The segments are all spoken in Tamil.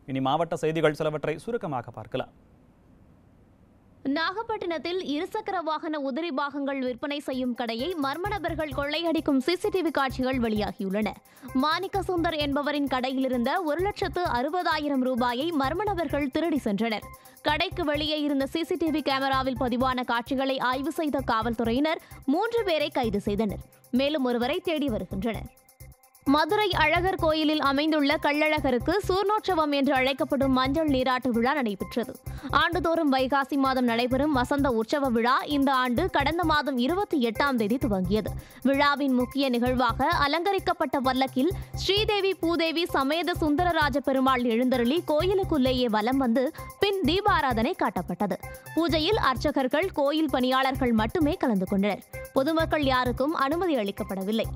இனி மாவட்ட செய்திகள் சிலவற்றை சுருக்கமாக பார்க்கலாம் நாகப்பட்டினத்தில் இருசக்கர வாகன உதிரி பாகங்கள் விற்பனை செய்யும் கடையை மர்ம நபர்கள் கொள்ளையடிக்கும் சிசிடிவி காட்சிகள் வெளியாகியுள்ளன மாணிக்க சுந்தர் என்பவரின் கடையில் இருந்த ஒரு லட்சத்து அறுபதாயிரம் ரூபாயை மர்ம நபர்கள் திருடி சென்றனர் கடைக்கு வெளியே இருந்த சிசிடிவி கேமராவில் பதிவான காட்சிகளை ஆய்வு செய்த காவல்துறையினர் மூன்று பேரை கைது செய்தனர் மேலும் ஒருவரை தேடி வருகின்றனர் மதுரை அழகர் கோயிலில் அமைந்துள்ள கள்ளழகருக்கு சூர்ணோற்சவம் என்று அழைக்கப்படும் மஞ்சள் நீராட்டு விழா நடைபெற்றது ஆண்டுதோறும் வைகாசி மாதம் நடைபெறும் வசந்த உற்சவ விழா இந்த ஆண்டு கடந்த மாதம் இருபத்தி எட்டாம் தேதி துவங்கியது விழாவின் முக்கிய நிகழ்வாக அலங்கரிக்கப்பட்ட வல்லக்கில் ஸ்ரீதேவி பூதேவி சமேத சுந்தரராஜ பெருமாள் எழுந்தருளி கோயிலுக்குள்ளேயே வலம் வந்து பின் தீபாராதனை காட்டப்பட்டது பூஜையில் அர்ச்சகர்கள் கோயில் பணியாளர்கள் மட்டுமே கலந்து கொண்டனர் பொதுமக்கள் யாருக்கும் அனுமதி அளிக்கப்படவில்லை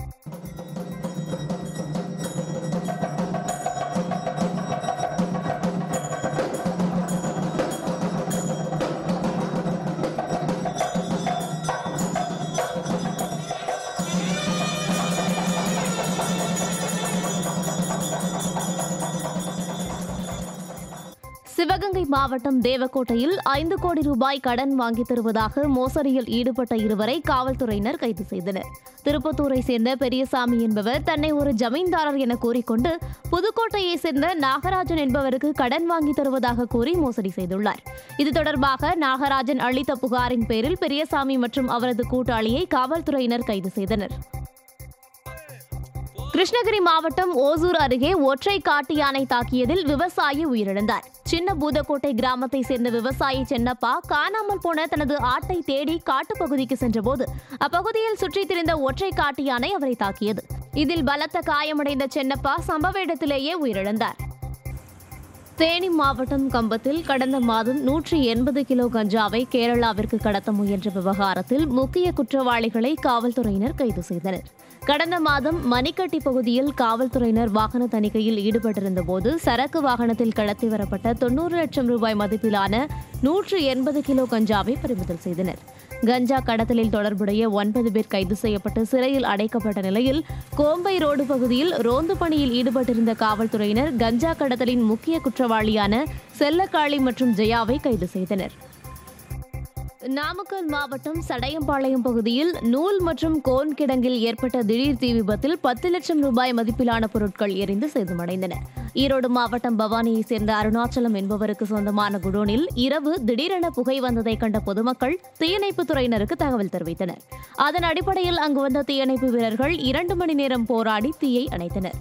சிவகங்கை மாவட்டம் தேவக்கோட்டையில் ஐந்து கோடி ரூபாய் கடன் வாங்கி தருவதாக மோசடியில் ஈடுபட்ட இருவரை காவல்துறையினர் கைது செய்தனர் திருப்பத்தூரை சேர்ந்த பெரியசாமி என்பவர் தன்னை ஒரு ஜமீன்தாரர் என கூறிக்கொண்டு புதுக்கோட்டையை சேர்ந்த நாகராஜன் என்பவருக்கு கடன் வாங்கி தருவதாக கூறி மோசடி செய்துள்ளார் இது தொடர்பாக நாகராஜன் அளித்த புகாரின் பேரில் பெரியசாமி மற்றும் அவரது கூட்டாளியை காவல்துறையினர் கைது செய்தனர் கிருஷ்ணகிரி மாவட்டம் ஓசூர் அருகே ஒற்றை காட்டு யானை தாக்கியதில் விவசாயி உயிரிழந்தார் சின்ன பூதக்கோட்டை கிராமத்தை சேர்ந்த விவசாயி சென்னப்பா காணாமல் போன தனது ஆட்டை தேடி காட்டுப்பகுதிக்கு சென்றபோது அப்பகுதியில் சுற்றித் திரிந்த ஒற்றை காட்டு யானை அவரை தாக்கியது இதில் பலத்த காயமடைந்த சென்னப்பா சம்பவ இடத்திலேயே உயிரிழந்தார் தேனி மாவட்டம் கம்பத்தில் கடந்த மாதம் நூற்றி எண்பது கிலோ கஞ்சாவை கேரளாவிற்கு கடத்த முயன்ற விவகாரத்தில் முக்கிய குற்றவாளிகளை காவல்துறையினர் கைது செய்தனர் கடந்த மாதம் மணிக்கட்டி பகுதியில் காவல்துறையினர் வாகன தணிக்கையில் ஈடுபட்டிருந்த போது சரக்கு வாகனத்தில் கடத்தி வரப்பட்ட தொன்னூறு லட்சம் ரூபாய் மதிப்பிலான நூற்று எண்பது கிலோ கஞ்சாவை பறிமுதல் செய்தனர் கஞ்சா கடத்தலில் தொடர்புடைய ஒன்பது பேர் கைது செய்யப்பட்டு சிறையில் அடைக்கப்பட்ட நிலையில் கோம்பை ரோடு பகுதியில் ரோந்து பணியில் ஈடுபட்டிருந்த காவல்துறையினர் கஞ்சா கடத்தலின் முக்கிய குற்றவாளியான செல்லக்காளி மற்றும் ஜெயாவை கைது செய்தனர் நாமக்கல் மாவட்டம் சடையம்பாளையம் பகுதியில் நூல் மற்றும் கோன் கிடங்கில் ஏற்பட்ட திடீர் தீ விபத்தில் பத்து லட்சம் ரூபாய் மதிப்பிலான பொருட்கள் எரிந்து சேதமடைந்தன ஈரோடு மாவட்டம் பவானியைச் சேர்ந்த அருணாச்சலம் என்பவருக்கு சொந்தமான குடோனில் இரவு திடீரென புகை வந்ததை கண்ட பொதுமக்கள் தீயணைப்புத் துறையினருக்கு தகவல் தெரிவித்தனர் அதன் அடிப்படையில் அங்கு வந்த தீயணைப்பு வீரர்கள் இரண்டு மணி நேரம் போராடி தீயை அணைத்தனர்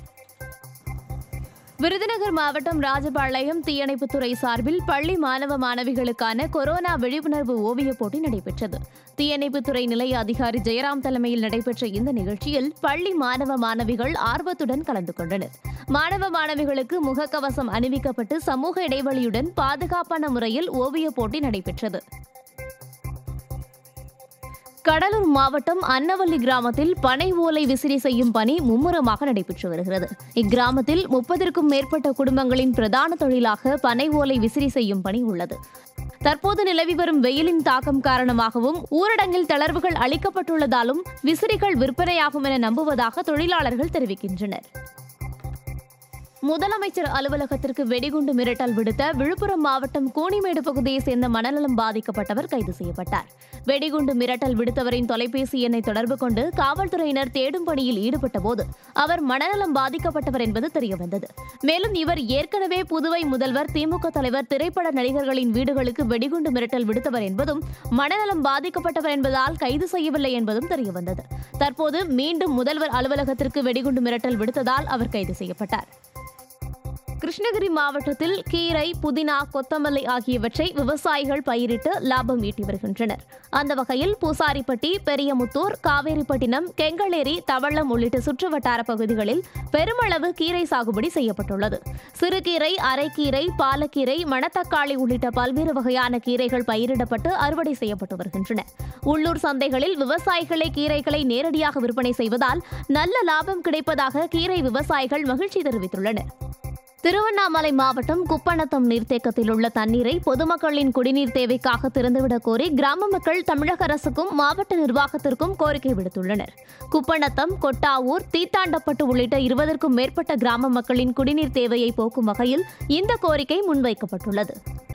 விருதுநகர் மாவட்டம் ராஜபாளையம் தீயணைப்புத்துறை சார்பில் பள்ளி மாணவ மாணவிகளுக்கான கொரோனா விழிப்புணர்வு ஓவியப் போட்டி நடைபெற்றது தீயணைப்புத்துறை நிலைய அதிகாரி ஜெயராம் தலைமையில் நடைபெற்ற இந்த நிகழ்ச்சியில் பள்ளி மாணவ மாணவிகள் ஆர்வத்துடன் கலந்து கொண்டனர் மாணவ மாணவிகளுக்கு முகக்கவசம் அணிவிக்கப்பட்டு சமூக இடைவெளியுடன் பாதுகாப்பான முறையில் ஓவியப் போட்டி நடைபெற்றது கடலூர் மாவட்டம் அன்னவல்லி கிராமத்தில் பனை ஓலை விசிறி செய்யும் பணி மும்முரமாக நடைபெற்று வருகிறது இக்கிராமத்தில் முப்பதற்கும் மேற்பட்ட குடும்பங்களின் பிரதான தொழிலாக பனை ஓலை விசிறி செய்யும் பணி உள்ளது தற்போது நிலவி வரும் வெயிலின் தாக்கம் காரணமாகவும் ஊரடங்கில் தளர்வுகள் அளிக்கப்பட்டுள்ளதாலும் விசிறிகள் விற்பனையாகும் என நம்புவதாக தொழிலாளர்கள் தெரிவிக்கின்றனர் முதலமைச்சர் அலுவலகத்திற்கு வெடிகுண்டு மிரட்டல் விடுத்த விழுப்புரம் மாவட்டம் கூனிமேடு பகுதியைச் சேர்ந்த மனநலம் பாதிக்கப்பட்டவர் கைது செய்யப்பட்டார் வெடிகுண்டு மிரட்டல் விடுத்தவரின் தொலைபேசி எண்ணை தொடர்பு கொண்டு காவல்துறையினர் தேடும் பணியில் ஈடுபட்டபோது அவர் மனநலம் பாதிக்கப்பட்டவர் என்பது தெரியவந்தது மேலும் இவர் ஏற்கனவே புதுவை முதல்வர் திமுக தலைவர் திரைப்பட நடிகர்களின் வீடுகளுக்கு வெடிகுண்டு மிரட்டல் விடுத்தவர் என்பதும் மனநலம் பாதிக்கப்பட்டவர் என்பதால் கைது செய்யவில்லை என்பதும் தெரியவந்தது தற்போது மீண்டும் முதல்வர் அலுவலகத்திற்கு வெடிகுண்டு மிரட்டல் விடுத்ததால் அவர் கைது செய்யப்பட்டார் கிருஷ்ணகிரி மாவட்டத்தில் கீரை புதினா கொத்தமல்லி ஆகியவற்றை விவசாயிகள் பயிரிட்டு லாபம் ஈட்டி வருகின்றனர் அந்த வகையில் பூசாரிப்பட்டி பெரியமுத்தூர் காவேரிப்பட்டினம் கெங்களேரி தவளம் உள்ளிட்ட சுற்றுவட்டார பகுதிகளில் பெருமளவு கீரை சாகுபடி செய்யப்பட்டுள்ளது சிறுகீரை அரைக்கீரை பாலக்கீரை மணத்தக்காளி உள்ளிட்ட பல்வேறு வகையான கீரைகள் பயிரிடப்பட்டு அறுவடை செய்யப்பட்டு வருகின்றன உள்ளூர் சந்தைகளில் விவசாயிகளே கீரைகளை நேரடியாக விற்பனை செய்வதால் நல்ல லாபம் கிடைப்பதாக கீரை விவசாயிகள் மகிழ்ச்சி தெரிவித்துள்ளனர் திருவண்ணாமலை மாவட்டம் குப்பநத்தம் நீர்த்தேக்கத்தில் உள்ள தண்ணீரை பொதுமக்களின் குடிநீர் தேவைக்காக திறந்துவிடக் கோரி கிராம மக்கள் தமிழக அரசுக்கும் மாவட்ட நிர்வாகத்திற்கும் கோரிக்கை விடுத்துள்ளனர் குப்பநத்தம் கொட்டாவூர் தீத்தாண்டப்பட்டு உள்ளிட்ட இருபதற்கும் மேற்பட்ட கிராம மக்களின் குடிநீர் தேவையை போக்கும் வகையில் இந்த கோரிக்கை முன்வைக்கப்பட்டுள்ளது